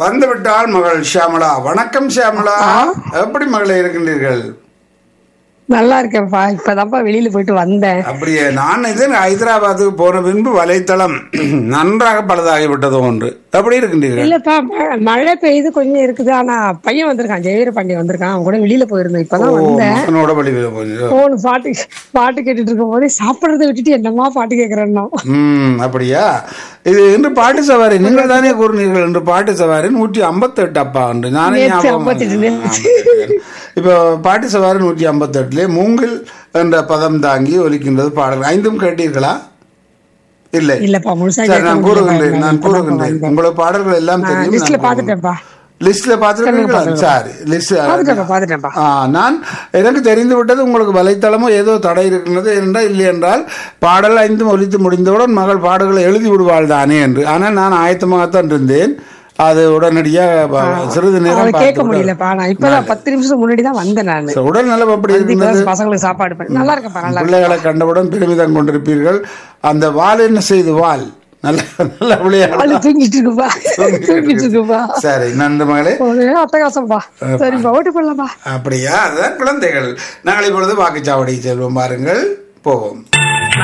வந்து விட்டால் மகள் ஷியாமளா வணக்கம் ஷியாமளா எப்படி மகளே இருக்கின்றீர்கள் நல்லா இருக்கேன்ப்பா இப்பதான்ப்பா வெளியில போயிட்டு வந்தேன் அப்படியே நான் இது ஹைதராபாத்துக்கு போன பின்பு வலைத்தளம் நன்றாக பழுதாகிவிட்டது ஒன்று எப்படி இருக்கின்றீர்கள் இல்லப்பா ம- மழை பெய்யுது கொஞ்சம் இருக்குது ஆனா பையன் வந்திருக்கான் ஜெயவீர பாண்டி வந்திருக்கான் அவன் கூட வெளியில போயிருந்தேன் இப்பதான் ஓ வந்தேன் மகனோட வழியில் போனீங்க போன் பாட்டு பாட்டு கேட்டுட்டு இருக்கும் போதே சாப்பிடறதை விட்டுட்டு என்னமா பாட்டு கேக்குறேன்னா ம் அப்படியா இது இன்று பாட்டு சவாரி நீங்கள் தானே கூறினீர்கள் இன்று பாட்டு சவாரி நூற்றி ஐம்பத்தெட்டு அப்பா என்று நானே நேத்து ஞாபகம் 58 வந்தேன். ஆமாம். இப்போ பாட்டு சவாரி நூற்றி ஐம்பத்தெட்டுல மூங்கில் என்ற பதம் தாங்கி ஒலிக்கின்றது பாடல் ஐந்தும் கேட்டீர்களா இல்லை இல்லப்பா முழுசா சரி நான் கேட்க கூறுகின்றேன் முடியல. நான் இப்பதான் கூறுகின்றேன் வந்தேன். உங்களோட பாடல்கள் எல்லாம் நான் தெரியும் லிஸ்ட்ல நான் பாத்துட்டேன்ப்பா லிஸ்ட்ல பாத்துருக்கீங்களா சரி லிஸ்ட் பாத்துட்டேன்ப்பா பாத்துட்டேன்ப்பா ஆ, நான் எனக்கு தெரிந்து விட்டது உங்களுக்கு வலைத்தளமோ ஏதோ தடை இருக்கின்றது என்றால் இல்லை என்றால் பாடல் ஐந்தும் ஒலித்து முடிந்தவுடன் மகள் பாடல்களை எழுதி விடுவாள் தானே என்று ஆனால் நான் ஆயத்தமாகத்தான் இருந்தேன் அது உடனடியாக ப- சிறிது நேரம் அவளை கேட்க பார்த்து விட- முடியலப்பா நான் இப்பதான் பத்து நிமிஷம் முன்னாடி தான் வந்தேன் நானு சரி, உடல் நலம் அப்படி வந்து இருந்தது இப்பதான் பசங்களுக்கு சாப்பாடு பண்ணி நல்லா இருக்கேன்ப்பா நல்லா பிள்ளைகளை கண்டவுடன் பெருமிதம் கொண்டிருப்பீர்கள் அந்த வால் என்ன செய்து வால் நல்ல நல்ல விளையாடு ஆளு தூங்கிட்டு இருக்குப்பா தூங்கிட்டு இருக்குப்பா சரி நன்றி மகளே ஒரே அட்டகாசம்ப்பா சரிப்பா ஓட்டு போடலாம்ப்பா அப்படியா அதுதான் குழந்தைகள் நாங்கள் இப்பொழுது வாக்குச்சாவடி செல்வோம் பாருங்கள் போவோம்